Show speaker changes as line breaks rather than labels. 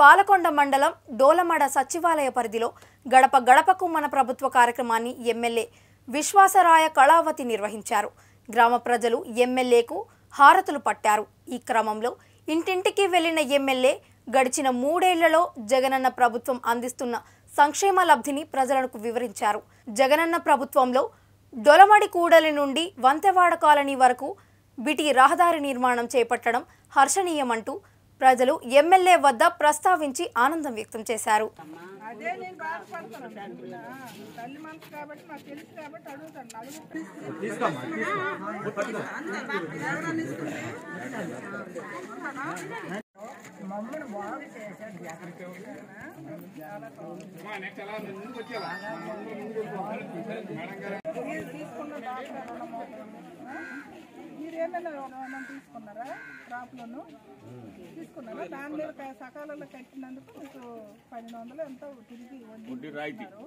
పాలకొండ మండలం డోలమడ సచివాలయ పరిధిలో గడప గడపకు మన ప్రభుత్వ కార్యక్రమాన్ని ఎమ్మెల్యే విశ్వాసరాయ కళావతి నిర్వహించారు గ్రామ ప్రజలు ఎమ్మెల్యేకు హారతులు పట్టారు ఈ క్రమంలో ఇంటింటికి వెళ్లిన ఎమ్మెల్యే గడిచిన మూడేళ్లలో జగనన్న ప్రభుత్వం అందిస్తున్న సంక్షేమ లబ్ధిని ప్రజలకు వివరించారు జగనన్న ప్రభుత్వంలో డొలమడి కూడలి నుండి వంతెవాడ కాలనీ వరకు బిటి రహదారి నిర్మాణం చేపట్టడం హర్షణీయమంటూ ప్రజలు ఎమ్మెల్యే వద్ద ప్రస్తావించి ఆనందం వ్యక్తం చేశారు
అదే నేను బాధపడతాను అనుకున్నా. తల్లి మనసు కాబట్టి నాకు తెలుసు కాబట్టి అడుగుతాను నలుగురు మమ్మల్ని బాగా చేశాడు మీరు తీసుకున్న డాక్టర్ రుణం ఆ? మీరేమైనా రుణం తీసుకున్నారా క్రాప్ లోను తీసుకున్నారా దాని మీద క- సకాలంలో కట్టినందుకు మీకు పన్నెండు వందలు ఎంతో తిరిగి వడ్డీ ఇస్తున్నారు.